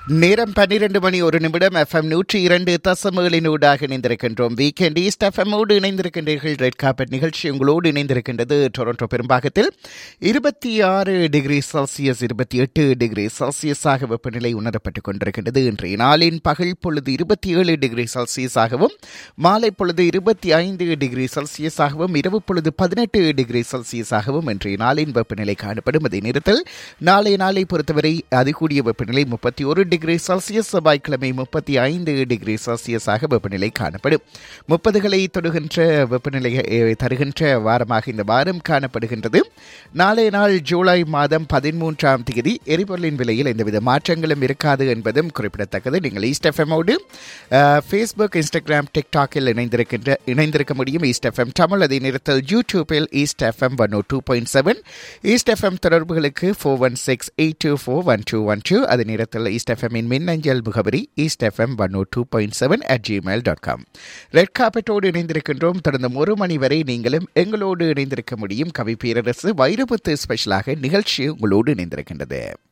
நேரம் பன்னிரண்டு மணி ஒரு நிமிடம் எஃப்எம் நூற்றி இரண்டு தசமகளினூடாக இணைந்திருக்கின்றோம் வீக்கெண்ட் ஈஸ்ட் எஃப்எம்மோடு இணைந்திருக்கின்றீர்கள் ரெட் கார்பெட் நிகழ்ச்சி உங்களோடு இணைந்திருக்கின்றது டொரண்டோ பெரும்பாகத்தில் இருபத்தி ஆறு டிகிரி செல்சியஸ் இருபத்தி எட்டு டிகிரி செல்சியஸாக வெப்பநிலை உணரப்பட்டுக் கொண்டிருக்கின்றது இன்றைய நாளின் பகல் பொழுது இருபத்தி ஏழு டிகிரி செல்சியஸாகவும் மாலை பொழுது இருபத்தி ஐந்து டிகிரி செல்சியஸாகவும் இரவு பொழுது பதினெட்டு டிகிரி செல்சியஸாகவும் இன்றைய நாளின் வெப்பநிலை காணப்படும் அதே நேரத்தில் நாளைய நாளை பொறுத்தவரை அதிகூடிய வெப்பநிலை முப்பத்தி ஒரு டிகிரி செல்சியஸ் செவ்வாய்க்கிழமை முப்பத்தி ஐந்து டிகிரி செல்சியஸாக வெப்பநிலை காணப்படும் முப்பதுகளை தொடுகின்ற வெப்பநிலையை அஹ், தருகின்ற வாரமாக இந்த வாரம் காணப்படுகின்றது நாளைய நாள் ஜூலை மாதம் பதிமூன்றாம் தேதி எரிபொருளின் விலையில் எந்தவித மாற்றங்களும் இருக்காது என்பதும் குறிப்பிடத்தக்கது நீங்கள் ஈஸ்ட் எஃப்எம்மோடு ஃபேஸ்புக் இன்ஸ்டாகிராம் டிக்டாக்கில் இணைந்திருக்கின்ற இணைந்திருக்க முடியும் ஈஸ்ட் எஃப்எம் தமிழ் அதே நேரத்தில் யூடியூப்பில் east FM one O two point seven east FM தொடர்புகளுக்கு four one six eight two four one two one two அதே நேரத்தில் ஈஸ்ட் எஃப்எம்மின் மின்னஞ்சல் முகவரி east FM one O two point seven at Gmail dot com red காப்பட்டோடு இணைந்திருக்கின்றோம் தொடர்ந்து ஒரு மணி வரை நீங்களும் எங்களோடு இணைந்திருக்க முடியும் கவி பேரரசு வைரமுத்து ஸ்பெஷலாக நிகழ்ச்சி உங்களோடு இணைந்திருக்கின்றது